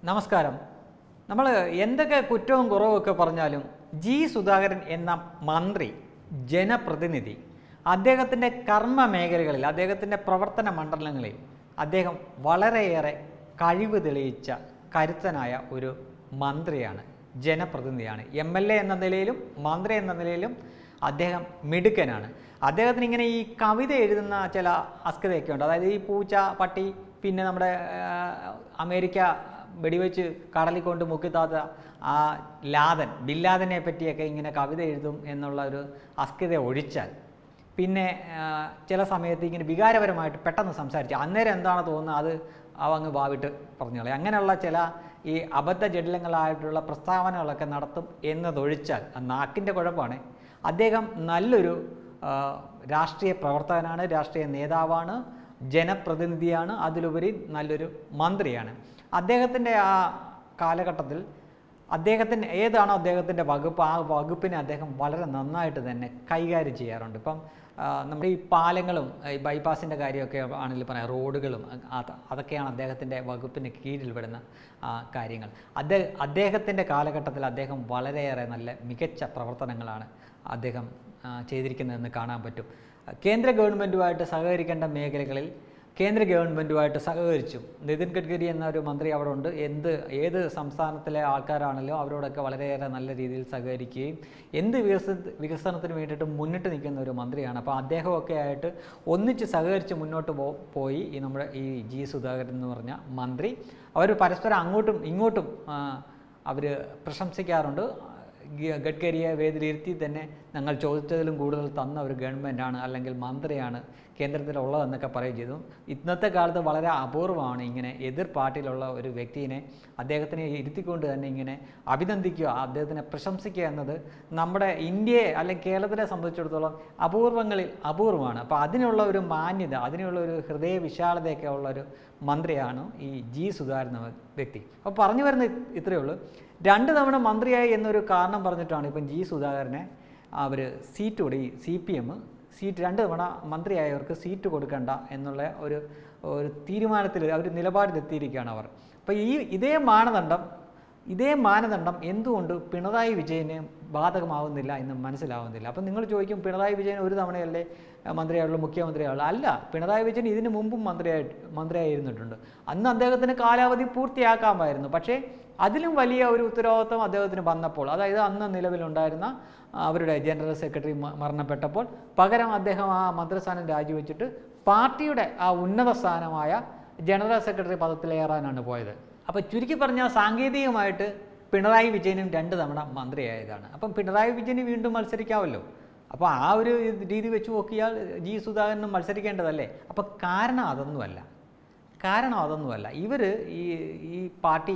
നമസ്കാരം നമ്മൾ എന്തൊക്കെ കുറ്റവും കുറവും ഒക്കെ പറഞ്ഞാലും ജി സുധാകരൻ എന്ന മന്ത്രി ജനപ്രതിനിധി അദ്ദേഹത്തിൻ്റെ കർമ്മ മേഖലകളിൽ അദ്ദേഹത്തിൻ്റെ പ്രവർത്തന മണ്ഡലങ്ങളിൽ അദ്ദേഹം വളരെയേറെ കഴിവ് തെളിയിച്ച കരുത്തനായ ഒരു മന്ത്രിയാണ് ജനപ്രതിനിധിയാണ് എം എൽ എ എന്ന നിലയിലും മന്ത്രി എന്ന നിലയിലും അദ്ദേഹം മിടുക്കനാണ് അദ്ദേഹത്തിന് ഇങ്ങനെ ഈ കവിത എഴുതുന്ന ചില അസ്കതയൊക്കെ ഉണ്ട് അതായത് ഈ പൂച്ച പട്ടി പിന്നെ നമ്മുടെ ആ, അമേരിക്ക വെടിവെച്ച് കടലിൽ കൊണ്ട് മുക്കിത്താത്ത ആ ലാദൻ ബില്ലാദനെ പറ്റിയൊക്കെ ഇങ്ങനെ കവിത എഴുതും എന്നുള്ള ഒരു അസ്കത ഒഴിച്ചാൽ പിന്നെ ആ, ചില സമയത്ത് ഇങ്ങനെ വികാരപരമായിട്ട് പെട്ടെന്ന് സംസാരിച്ച് അന്നേരം എന്താണ് തോന്നുന്നത് അത് അവ അങ്ങ് വാവിട്ട് പറഞ്ഞോളെ അങ്ങനെയുള്ള ചില ഈ അബദ്ധ ജഡിലങ്ങളായിട്ടുള്ള പ്രസ്താവനകളൊക്കെ നടത്തും എന്നതൊഴിച്ചാൽ ആ നാക്കിൻ്റെ കുഴപ്പമാണ് അദ്ദേഹം നല്ലൊരു ആ, രാഷ്ട്രീയ പ്രവർത്തകനാണ് രാഷ്ട്രീയ നേതാവാണ് ജനപ്രതിനിധിയാണ് അതിലുപരി നല്ലൊരു മന്ത്രിയാണ് അദ്ദേഹത്തിൻ്റെ ആ കാലഘട്ടത്തിൽ അദ്ദേഹത്തിന് ഏതാണോ അദ്ദേഹത്തിൻ്റെ വകുപ്പ് ആ വകുപ്പിനെ അദ്ദേഹം വളരെ നന്നായിട്ട് തന്നെ കൈകാര്യം ചെയ്യാറുണ്ട് ഇപ്പം ആ, നമ്മുടെ ഈ പാലങ്ങളും ഈ ബൈപ്പാസിൻ്റെ കാര്യമൊക്കെ ആണെങ്കിൽ പറയാം റോഡുകളും അത് അതൊക്കെയാണ് അദ്ദേഹത്തിൻ്റെ വകുപ്പിന് കീഴിൽ വരുന്ന ആ, കാര്യങ്ങൾ അദ്ദേഹം അദ്ദേഹത്തിൻ്റെ കാലഘട്ടത്തിൽ അദ്ദേഹം വളരെയേറെ നല്ല മികച്ച പ്രവർത്തനങ്ങളാണ് അദ്ദേഹം ആ, ചെയ്തിരിക്കുന്നതെന്ന് കാണാൻ പറ്റും കേന്ദ്ര ഗവൺമെൻറ്റുമായിട്ട് സഹകരിക്കേണ്ട മേഖലകളിൽ കേന്ദ്ര ഗവൺമെൻറ്റുമായിട്ട് സഹകരിച്ചു നിതിൻ ഗഡ്കരി എന്ന ഒരു മന്ത്രി അവിടെ ഉണ്ട് എന്ത് ഏത് സംസ്ഥാനത്തിലെ ആൾക്കാരാണല്ലോ അവരോടൊക്കെ വളരെയേറെ നല്ല രീതിയിൽ സഹകരിക്കുകയും എന്ത് വികസന വികസനത്തിന് വേണ്ടിയിട്ട് മുന്നിട്ട് നിൽക്കുന്ന ഒരു മന്ത്രിയാണ് അപ്പോൾ അദ്ദേഹമൊക്കെ ആയിട്ട് ഒന്നിച്ച് സഹകരിച്ച് മുന്നോട്ട് പോ പോയി ഈ നമ്മുടെ ഈ ജി സുധാകരൻ എന്ന് പറഞ്ഞ മന്ത്രി അവർ പരസ്പരം അങ്ങോട്ടും ഇങ്ങോട്ടും അവർ പ്രശംസിക്കാറുണ്ട് ഗ- ഗഡ്കരിയെ വേദിയിലിരുത്തി തന്നെ ഞങ്ങൾ ചോദിച്ചതിലും കൂടുതൽ തന്ന ഒരു ഗവൺമെൻറ്റാണ് അല്ലെങ്കിൽ മന്ത്രിയാണ് കേന്ദ്രത്തിലുള്ളതെന്നൊക്കെ പറയുകയും ചെയ്തു ഇന്നത്തെ കാലത്ത് വളരെ അപൂർവമാണ് ഇങ്ങനെ എതിർ പാർട്ടിയിലുള്ള ഒരു വ്യക്തിയെ അദ്ദേഹത്തിനെ ഇരുത്തിക്കൊണ്ട് തന്നെ ഇങ്ങനെ അഭിനന്ദിക്കുക അദ്ദേഹത്തിനെ പ്രശംസിക്കുക എന്നത് നമ്മുടെ ഇന്ത്യയെ അല്ലെങ്കിൽ കേരളത്തിനെ സംബന്ധിച്ചിടത്തോളം അപൂർവങ്ങളിൽ അപൂർവമാണ് അപ്പോൾ അതിനുള്ള ഒരു മാന്യത അതിനുള്ള ഒരു ഹൃദയ വിശാലതയൊക്കെ ഉള്ള ഒരു മന്ത്രിയാണ് ഈ ജി സുധാകരൻ എന്ന വ്യക്തി അപ്പോൾ പറഞ്ഞു വരുന്ന ഇത് ഇത്രയേ ഉള്ളൂ രണ്ട് തവണ മന്ത്രിയായി എന്നൊരു കാരണം പറഞ്ഞിട്ടാണ് ഇപ്പം ജി സുധാകരനെ അവർ സീറ്റ് കൊടു സി പി എം സീറ്റ് രണ്ട് തവണ മന്ത്രിയായവർക്ക് സീറ്റ് കൊടുക്കണ്ട എന്നുള്ള ഒരു ഒരു തീരുമാനത്തിൽ അവർ നിലപാടിലെത്തിയിരിക്കുകയാണ് അവർ അപ്പോൾ ഈ ഇതേ മാനദണ്ഡം ഇതേ മാനദണ്ഡം എന്തുകൊണ്ട് പിണറായി വിജയന് ബാധകമാവുന്നില്ല എന്ന് മനസ്സിലാവുന്നില്ല അപ്പം നിങ്ങൾ ചോദിക്കും പിണറായി വിജയൻ ഒരു തവണയല്ലേ അഹ് മന്ത്രിയായുള്ളൂ മുഖ്യമന്ത്രിയായുള്ളൂ അല്ല പിണറായി വിജയൻ ഇതിന് മുമ്പും മന്ത്രിയായിട്ട് മന്ത്രിയായിരുന്നിട്ടുണ്ട് അന്ന് അദ്ദേഹത്തിന് കാലാവധി പൂർത്തിയാക്കാമായിരുന്നു പക്ഷേ അതിലും വലിയ ഒരു ഉത്തരവാദിത്വം അദ്ദേഹത്തിന് വന്നപ്പോൾ അതായത് അന്ന് നിലവിലുണ്ടായിരുന്ന ആ, അവരുടെ ജനറൽ സെക്രട്ടറി മ- മരണപ്പെട്ടപ്പോൾ പകരം അദ്ദേഹം ആ മന്ത്രിസ്ഥാനം രാജിവെച്ചിട്ട് പാർട്ടിയുടെ ആ ഉന്നത സ്ഥാനമായ ജനറൽ സെക്രട്ടറി പദത്തിലേറാനാണ് പോയത് അപ്പോൾ ചുരുക്കി പറഞ്ഞാൽ സാങ്കേതികമായിട്ട് പിണറായി വിജയനും രണ്ട് തവണ മന്ത്രിയായതാണ് അപ്പം പിണറായി വിജയന് വീണ്ടും മത്സരിക്കാമല്ലോ അപ്പോൾ ആ ഒരു രീതി വെച്ച് നോക്കിയാൽ ജി സുധാകരനും മത്സരിക്കേണ്ടതല്ലേ അപ്പോൾ കാരണം അതൊന്നുമല്ല കാരണം അതൊന്നുമല്ല ഇവർ ഈ ഈ പാർട്ടി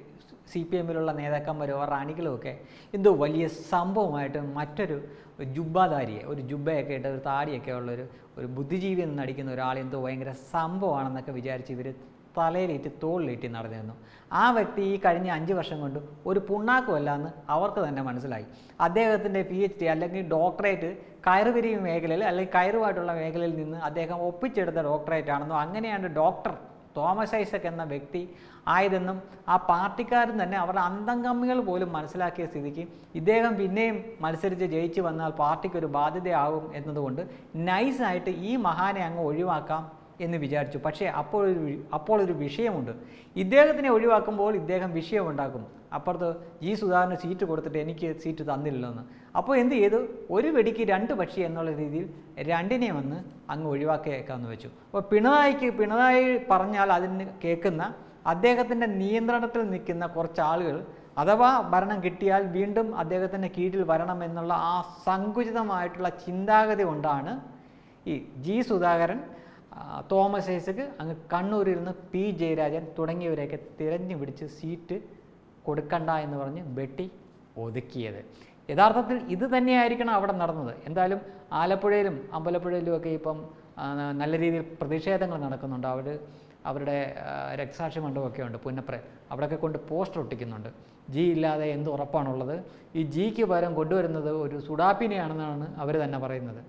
സി പി എമ്മിലുള്ള നേതാക്കന്മാരും റാണികളും ഒക്കെ എന്തോ വലിയ സംഭവമായിട്ട് മറ്റൊരു ജുബ്ബാധാരിയെ ഒരു ജുബ്ബയൊക്കെ ഇട്ട് ഒരു താടിയൊക്കെ ഉള്ളൊരു ഒരു ബുദ്ധിജീവി എന്ന് നടിക്കുന്ന ഒരാൾ എന്തോ ഭയങ്കര സംഭവമാണെന്നൊക്കെ വിചാരിച്ച് ഇവർ തലയിലേറ്റ് തോളിലേറ്റ് നടന്നിരുന്നു ആ വ്യക്തി ഈ കഴിഞ്ഞ അഞ്ച് വർഷം കൊണ്ട് ഒരു പുണ്ണാക്കുമല്ല എന്ന് അവർക്ക് തന്നെ മനസ്സിലായി അദ്ദേഹത്തിൻ്റെ പി എച്ച് ഡി അല്ലെങ്കിൽ ഡോക്ടറേറ്റ് കയറുപിരി മേഖലയിൽ അല്ലെങ്കിൽ കയറുമായിട്ടുള്ള മേഖലയിൽ നിന്ന് അദ്ദേഹം ഒപ്പിച്ചെടുത്ത ഡോക്ടറേറ്റ് ആണെന്നോ അങ്ങനെയാണ് ഡോക്ടർ തോമസ് ഐസക് എന്ന വ്യക്തി ആയതെന്നും ആ പാർട്ടിക്കാരും തന്നെ അവരുടെ അന്തംഗമ്മികൾ പോലും മനസ്സിലാക്കിയ സ്ഥിതിക്ക് ഇദ്ദേഹം പിന്നെയും മത്സരിച്ച് ജയിച്ചു വന്നാൽ പാർട്ടിക്ക് ഒരു ബാധ്യതയാകും എന്നതുകൊണ്ട് നൈസായിട്ട് ഈ മഹാനെ അങ്ങ് ഒഴിവാക്കാം എന്ന് വിചാരിച്ചു പക്ഷേ അപ്പോൾ ഒരു വി- അപ്പോൾ ഒരു വിഷയമുണ്ട് ഇദ്ദേഹത്തിനെ ഒഴിവാക്കുമ്പോൾ ഇദ്ദേഹം വിഷയമുണ്ടാക്കും അപ്പുറത്ത് ജി സുധാകരന് സീറ്റ് കൊടുത്തിട്ട് എനിക്ക് സീറ്റ് തന്നില്ലല്ലോ എന്ന് അപ്പോൾ എന്ത് ചെയ്തു ഒരു വെടിക്ക് രണ്ട് പക്ഷി എന്നുള്ള രീതിയിൽ രണ്ടിനെ വന്ന് അങ്ങ് ഒഴിവാക്കിയേക്കാമെന്ന് വെച്ചു അപ്പോൾ പിണറായിക്ക് പിണറായി പറഞ്ഞാൽ അതിന് കേൾക്കുന്ന അദ്ദേഹത്തിൻ്റെ നിയന്ത്രണത്തിൽ നിൽക്കുന്ന കുറച്ച് ആളുകൾ അഥവാ ഭരണം കിട്ടിയാൽ വീണ്ടും അദ്ദേഹത്തിൻ്റെ കീഴിൽ വരണം എന്നുള്ള ആ സങ്കുചിതമായിട്ടുള്ള ചിന്താഗതി കൊണ്ടാണ് ഈ ജി സുധാകരൻ ആ, തോമസ് ഐസക് അങ്ങ് കണ്ണൂരിൽ നിന്ന് പി ജയരാജൻ തുടങ്ങിയവരെയൊക്കെ തിരഞ്ഞു പിടിച്ച് സീറ്റ് കൊടുക്കണ്ട എന്ന് പറഞ്ഞ് വെട്ടി ഒതുക്കിയത് യഥാർത്ഥത്തിൽ ഇത് തന്നെയായിരിക്കണം അവിടെ നടന്നത് എന്തായാലും ആലപ്പുഴയിലും അമ്പലപ്പുഴയിലും ഒക്കെ ഇപ്പം ആ, നല്ല രീതിയിൽ പ്രതിഷേധങ്ങൾ നടക്കുന്നുണ്ട് അവർ അവരുടെ ആ, രക്തസാക്ഷി മണ്ഡപമൊക്കെ ഉണ്ട് പുന്നപ്ര അവിടെയൊക്കെ കൊണ്ട് പോസ്റ്റർ ഒട്ടിക്കുന്നുണ്ട് ജി ഇല്ലാതെ എന്ത് ഉറപ്പാണുള്ളത് ഈ ജിക്ക് പകരം കൊണ്ടുവരുന്നത് ഒരു സുഡാപ്പിനെയാണെന്നാണ് അവർ തന്നെ പറയുന്നത്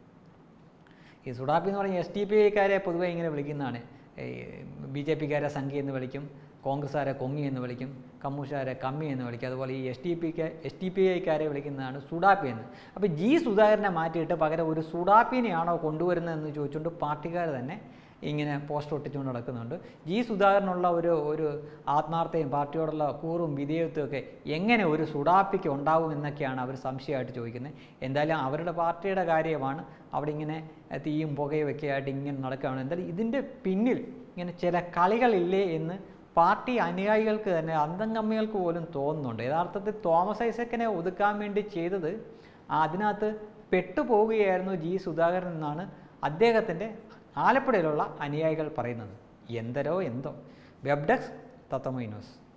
ഈ സുഡാപ്പി എന്ന് പറഞ്ഞാൽ എസ് ടി പി ഐക്കാരെ പൊതുവെ ഇങ്ങനെ വിളിക്കുന്നതാണ് ഈ ബി ജെ പിക്കാരെ സംഖ്യ എന്ന് വിളിക്കും കോൺഗ്രസ്സുകാരെ കൊങ്ങി എന്ന് വിളിക്കും കമ്മൂഷുകാരെ കമ്മി എന്ന് വിളിക്കും അതുപോലെ ഈ എസ് ടി പിക്ക് എസ് ടി പി ഐക്കാരെ വിളിക്കുന്നതാണ് സുഡാപ്പി എന്ന് അപ്പോൾ ജി സുധാകരനെ മാറ്റിയിട്ട് പകരം ഒരു സുഡാപ്പിനെയാണോ കൊണ്ടുവരുന്നതെന്ന് ചോദിച്ചുകൊണ്ട് പാർട്ടിക്കാർ തന്നെ ഇങ്ങനെ പോസ്റ്റർ ഒട്ടിച്ചുകൊണ്ട് നടക്കുന്നുണ്ട് ജി സുധാകരനുള്ള ഒരു ഒരു ആത്മാർത്ഥയും പാർട്ടിയോടുള്ള കൂറും വിധേയത്വം ഒക്കെ എങ്ങനെ ഒരു സുഡാപ്പിക്ക് ഉണ്ടാവും എന്നൊക്കെയാണ് അവർ സംശയമായിട്ട് ചോദിക്കുന്നത് എന്തായാലും അവരുടെ പാർട്ടിയുടെ കാര്യമാണ് അവിടെ ഇങ്ങനെ തീയും പുകയും ഒക്കെ ആയിട്ട് ഇങ്ങനെ നടക്കുകയാണ് എന്തായാലും ഇതിൻ്റെ പിന്നിൽ ഇങ്ങനെ ചില കളികളില്ലേ എന്ന് പാർട്ടി അനുയായികൾക്ക് തന്നെ അന്തംഗമ്മികൾക്ക് പോലും തോന്നുന്നുണ്ട് യഥാർത്ഥത്തിൽ തോമസ് ഐസക്കിനെ ഒതുക്കാൻ വേണ്ടി ചെയ്തത് അതിനകത്ത് പെട്ടുപോവുകയായിരുന്നു ജി സുധാകരൻ എന്നാണ് അദ്ദേഹത്തിൻ്റെ ആലപ്പുഴയിലുള്ള അനുയായികൾ പറയുന്നത് എന്തരോ എന്തോ വെബ് ഡെസ്ക് തത്തമൈ ന്യൂസ്